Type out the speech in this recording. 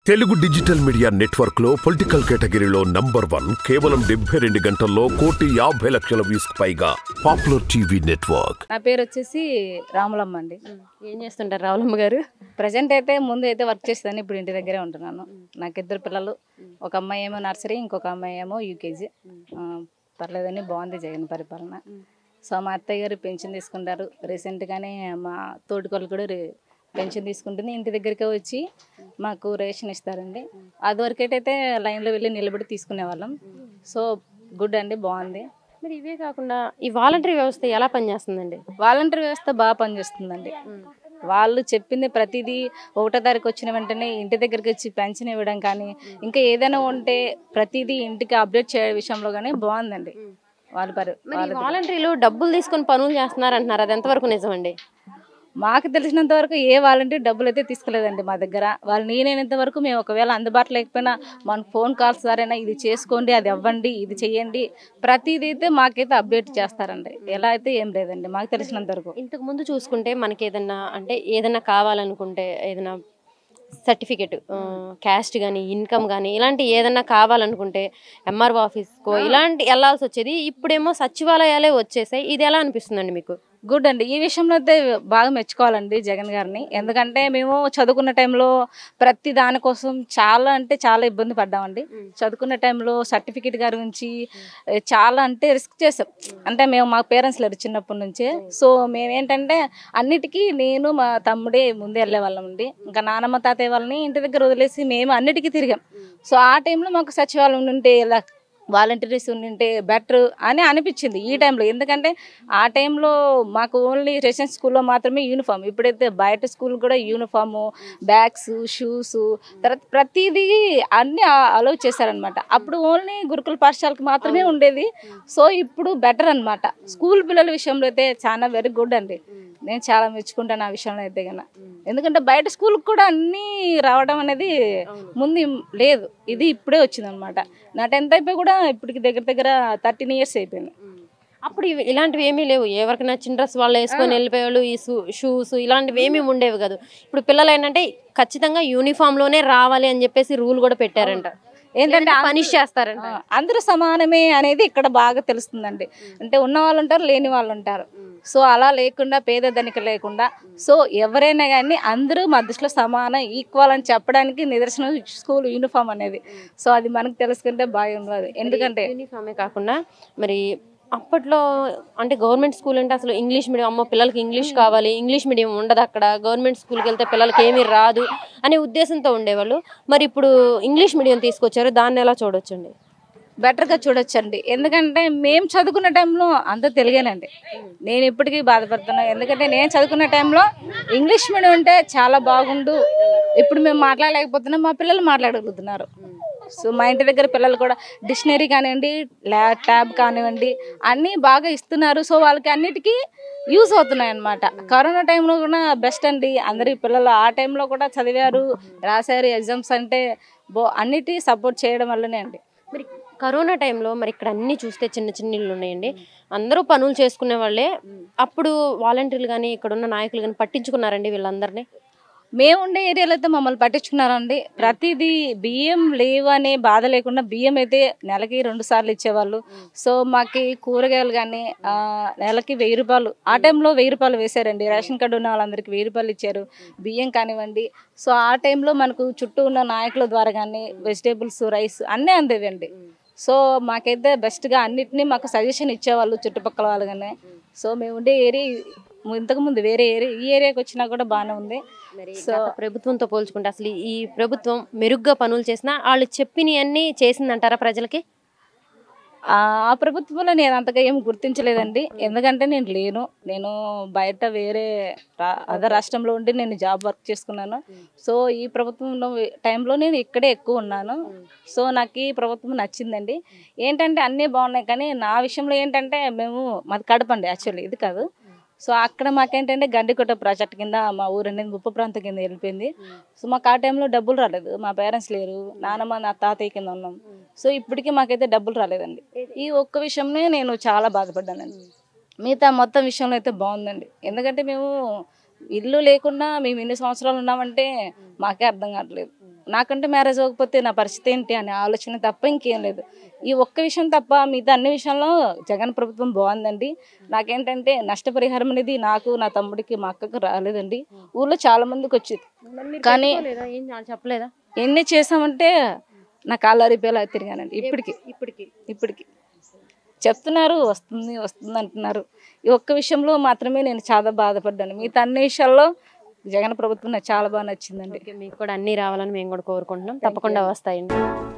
Telugu digital media network లో political కేటగిరీలో number one కేవలం డెబ్బై రెండు గంటల్లో కోటి యాభై లక్షల వ్యూస్ పైగా పాపులర్ టీవీ నెట్వర్క్ నా పేరు వచ్చేసి రాములమ్మ అండి ఏం చేస్తుంటారు రావులమ్మ గారు ప్రజెంట్ అయితే ముందు అయితే వర్క్ చేసేదాన్ని ఇప్పుడు ఇంటి దగ్గరే ఉంటున్నాను నాకు ఇద్దరు పిల్లలు ఒక అమ్మాయి ఏమో నర్సరీ ఇంకొక అమ్మాయి ఏమో యూకేజీ పర్లేదని బాగుంది జగన్ పరిపాలన సో మా అత్తయ్య గారు పెన్షన్ తీసుకుంటారు రీసెంట్గానే మా తోటికోళ్ళు కూడా రే- పెన్షన్ తీసుకుంటుంది ఇంటి దగ్గరికే వచ్చి మాకు రేషన్ ఇస్తారండి అది వరకైతే లైన్లో వెళ్ళి నిలబడి తీసుకునే వాళ్ళం సో గుడ్ అండి బాగుంది మరి ఇవే కాకుండా ఈ వాలంటరీ వ్యవస్థ ఎలా పనిచేస్తుందండి వాలంటీర్ వ్యవస్థ బాగా పనిచేస్తుందండి వాళ్ళు చెప్పింది ప్రతిదీ ఒకటో తారీఖు వచ్చిన వెంటనే ఇంటి దగ్గరికి వచ్చి పెన్షన్ ఇవ్వడం కానీ ఇంకా ఏదైనా ఉంటే ప్రతిదీ ఇంటికి అప్డేట్ చేయే విషయంలో కానీ బాగుందండి వాళ్ళ పరి మరి వాళ్ళ ఈ వాలంటీర్లు డబ్బులు తీసుకొని పనులు చేస్తున్నారు అంటున్నారు అది ఎంతవరకు నిజమండి మాకు తెలిసినంత వరకు ఏ వాలంటీర్ డబ్బులు అయితే తీసుకోలేదండి మా దగ్గర వాళ్ళు నేనైనంత వరకు మేము ఒకవేళ అందుబాటులో లేకపోయినా మన ఫోన్ కాల్స్ ద్వారైనా ఇది చేసుకోండి అది అవ్వండి ఇది చెయ్యండి ప్రతిదీ అయితే మాకైతే అప్డేట్ చేస్తారండి ఎలా అయితే ఏం లేదండి మాకు తెలిసినంత వరకు ఇంతకు ముందు చూసుకుంటే మనకి ఏదన్నా అంటే ఏదన్నా కావాలనుకుంటే ఏదైనా సర్టిఫికెట్ క్యాస్ట్ కానీ ఇన్కమ్ కానీ ఇలాంటి ఏదన్నా కావాలనుకుంటే ఎంఆర్ఓ ఆఫీస్కో ఇలాంటి వెళ్ళాల్సి వచ్చేది ఇప్పుడేమో సచివాలయాలే వచ్చేసాయి ఇది ఎలా అనిపిస్తుందండి మీకు గుడ్ అండి ఈ విషయంలో అయితే బాగా మెచ్చుకోవాలండి జగన్ గారిని ఎందుకంటే మేము చదువుకున్న టైంలో ప్రతి దానికోసం చాలా అంటే చాలా ఇబ్బంది పడ్డామండి చదువుకున్న టైంలో సర్టిఫికేట్ గారి గురించి ఏ, చాలా అంటే రిస్క్ చేసాం అంటే మేము మా పేరెంట్స్ లేరు చిన్నప్పటి నుంచే సో మేమేంటంటే అన్నిటికీ నేను మా తమ్ముడే ముందే వెళ్ళే వాళ్ళం అండి ఇంకా నానమ్మ తాతయ్య వాళ్ళని ఇంటి దగ్గర వదిలేసి మేము అన్నిటికీ తిరిగాం సో ఆ టైంలో మాకు సచివాలయం ఉంటే ఇలా వాలంటీర్స్ ఉండింటే బెటర్ అని అనిపించింది ఈ టైంలో ఎందుకంటే ఆ టైంలో మాకు ఓన్లీ రెసిడెన్స్ స్కూల్లో మాత్రమే యూనిఫామ్ ఇప్పుడైతే బయట స్కూల్ కూడా యూనిఫాము బ్యాగ్స్ షూస్ తర్వాత ప్రతిదీ అన్ని అలౌ చేశారనమాట అప్పుడు ఓన్లీ గురుకుల పాఠశాలకు మాత్రమే ఉండేది సో ఇప్పుడు బెటర్ అన్నమాట స్కూల్ పిల్లల విషయంలో అయితే చాలా వెరీ గుడ్ అండి నేను చాలా మెచ్చుకుంటాను ఆ విషయంలో అయితే కన్నా ఎందుకంటే బయట స్కూల్కి కూడా అన్నీ రావడం అనేది ముందు లేదు ఇది ఇప్పుడే వచ్చింది అనమాట నా టెన్త్ అయిపోయి కూడా ఇప్పటికి దగ్గర దగ్గర థర్టీన్ ఇయర్స్ అయిపోయింది అప్పుడు ఇవి- ఇలాంటివి ఏమీ లేవు ఎవరికి నచ్చిన డ్రెస్ వాళ్ళు వేసుకొని వెళ్ళిపోయేవాళ్ళు ఈ షూస్ ఇలాంటివి ఏమీ ఉండేవి కాదు ఇప్పుడు పిల్లలు ఏంటంటే ఖచ్చితంగా యూనిఫామ్ లోనే రావాలి అని చెప్పేసి రూల్ కూడా పెట్టారంట ఏంటంటే పనిష్ చేస్తారంట ఆ, అందరూ సమానమే అనేది ఇక్కడ బాగా తెలుస్తుందండి అంటే ఉన్న వాళ్ళు ఉంటారు లేని వాళ్ళు ఉంటారు సో అలా లేకుండా పేద ధనిక లేకుండా సో ఎవరైనా కానీ అందరూ మా దృష్టిలో సమానం ఈక్వల్ అని చెప్పడానికి నిదర్శనం స్కూల్ యూనిఫామ్ అనేది సో అది మనకు తెలుసుకుంటే బాగా ఉండదు ఎందుకంటే యూనిఫామే కాకుండా మరి అప్పట్లో అంటే గవర్నమెంట్ స్కూల్ అంటే అసలు ఇంగ్లీష్ మీడియం అమ్మ పిల్లలకి ఇంగ్లీష్ కావాలి ఇంగ్లీష్ మీడియం ఉండదు అక్కడ గవర్నమెంట్ స్కూల్కి వెళ్తే పిల్లలకి ఏమీ రాదు అనే ఉద్దేశంతో ఉండేవాళ్ళు మరి ఇప్పుడు ఇంగ్లీష్ మీడియం తీసుకొచ్చారు దాన్ని ఎలా చూడొచ్చండి బెటర్గా చూడొచ్చండి ఎందుకంటే మేము చదువుకున్న టైంలో అంత తెలుగేనండి నేను ఇప్పటికీ బాధపడుతున్నాను ఎందుకంటే నేను చదువుకున్న టైంలో ఇంగ్లీష్ మీడియం ఉంటే చాలా బాగుండు ఇప్పుడు మేము మాట్లాడలేకపోతున్నాం మా పిల్లలు మాట్లాడగలుగుతున్నారు సో మా ఇంటి దగ్గర పిల్లలు కూడా డిక్షనరీ కానివ్వండి ల్యా ట్యాబ్ కానివ్వండి అన్నీ బాగా ఇస్తున్నారు సో వాళ్ళకి అన్నిటికీ యూజ్ అవుతున్నాయి అన్నమాట కరోనా టైంలో కూడా బెస్ట్ అండి అందరి పిల్లలు ఆ టైంలో కూడా చదివారు రాశారు ఎగ్జామ్స్ అంటే బో అన్నిటి సపోర్ట్ చేయడం వల్లనే అండి మరి కరోనా టైంలో మరి ఇక్కడ అన్ని చూస్తే చిన్న చిన్న ఇళ్ళు ఉన్నాయండి అందరూ పనులు చేసుకునే వాళ్ళే అప్పుడు వాలంటీర్లు కానీ ఇక్కడ ఉన్న నాయకులు కానీ పట్టించుకున్నారండి వీళ్ళందరినీ మేము ఉండే ఏరియాలో అయితే మమ్మల్ని పట్టించుకున్నారండి ప్రతిదీ బియ్యం లేవు అనే బాధ లేకుండా బియ్యం అయితే నెలకి రెండు సార్లు ఇచ్చేవాళ్ళు సో మాకి కూరగాయలు కానీ నెలకి వెయ్యి రూపాయలు ఆ టైంలో వెయ్యి రూపాయలు వేశారండి రేషన్ కార్డు ఉన్న వాళ్ళందరికీ వెయ్యి రూపాయలు ఇచ్చారు బియ్యం కానివ్వండి సో ఆ టైంలో మనకు చుట్టూ ఉన్న నాయకుల ద్వారా కానీ వెజిటేబుల్స్ రైస్ అన్నీ అందేవండి సో మాకైతే బెస్ట్గా అన్నిటినీ మాకు సజెషన్ ఇచ్చేవాళ్ళు చుట్టుపక్కల వాళ్ళు కానీ సో మేము ఉండే ఏరియా ఇంతకుముందు వేరే ఏరియా ఈ ఏరియాకి వచ్చినా కూడా బాగానే ఉంది మరి సో గత ప్రభుత్వంతో పోల్చుకుంటే అసలు ఈ ప్రభుత్వం మెరుగ్గా పనులు చేసినా వాళ్ళు చెప్పినవన్నీ చేసిందంటారా ప్రజలకి ఆ ఆ ప్రభుత్వంలో నేను అంతగా ఏం గుర్తించలేదండి ఎందుకంటే నేను లేను నేను బయట వేరే రా- అదర్ రాష్ట్రంలో ఉండి నేను జాబ్ వర్క్ చేసుకున్నాను సో ఈ ప్రభుత్వంలో టైంలో నేను ఇక్కడే ఎక్కువ ఉన్నాను సో నాకు ఈ ప్రభుత్వం నచ్చిందండి ఏంటంటే అన్నీ బాగున్నాయి కానీ నా విషయంలో ఏంటంటే మేము మాది కడప అండి యాక్చువల్లీ ఇది కాదు సో అక్కడ మాకేంటంటే గండికోట ప్రాజెక్ట్ కింద మా ఊరు అనేది ముప్పు ప్రాంతం కింద వెళ్ళిపోయింది సో మాకు ఆ టైంలో డబ్బులు రాలేదు మా పేరెంట్స్ లేరు నానమ్మ నా తాతయ్య కింద ఉన్నాం సో ఇప్పటికీ మాకైతే డబ్బులు రాలేదండి ఈ ఒక్క విషయంలో నేను చాలా బాధపడ్డానండి మిగతా మొత్తం విషయంలో అయితే బాగుందండి ఎందుకంటే మేము ఇల్లు లేకుండా మేము ఎన్ని సంవత్సరాలు ఉన్నామంటే మాకే అర్థం కావట్లేదు నాకంటే మ్యారేజ్ అవ్వకపోతే నా పరిస్థితి ఏంటి అనే ఆలోచన తప్ప ఇంకేం లేదు ఈ ఒక్క విషయం తప్ప మిగతా అన్ని విషయంలో జగన్ ప్రభుత్వం బాగుందండి నాకేంటంటే నష్టపరిహారం అనేది నాకు నా తమ్ముడికి మా అక్కకు రాలేదండి ఊర్లో చాలా మందికి వచ్చేది కానీ ఏం చెప్పలేదా ఎన్ని చేసామంటే నా కాళ్ళు అరిపేలా తిరిగానండి ఇప్పటికి ఇప్పటికి ఇప్పటికి చెప్తున్నారు వస్తుంది వస్తుంది అంటున్నారు ఈ ఒక్క విషయంలో మాత్రమే నేను చాలా బాధపడ్డాను మిగతా అన్ని విషయాల్లో జగన్ ప్రభుత్వం నాకు చాలా బాగా నచ్చిందండి ఓకే మీకు కూడా అన్నీ రావాలని మేము కూడా కోరుకుంటున్నాం తప్పకుండా వస్తాయండి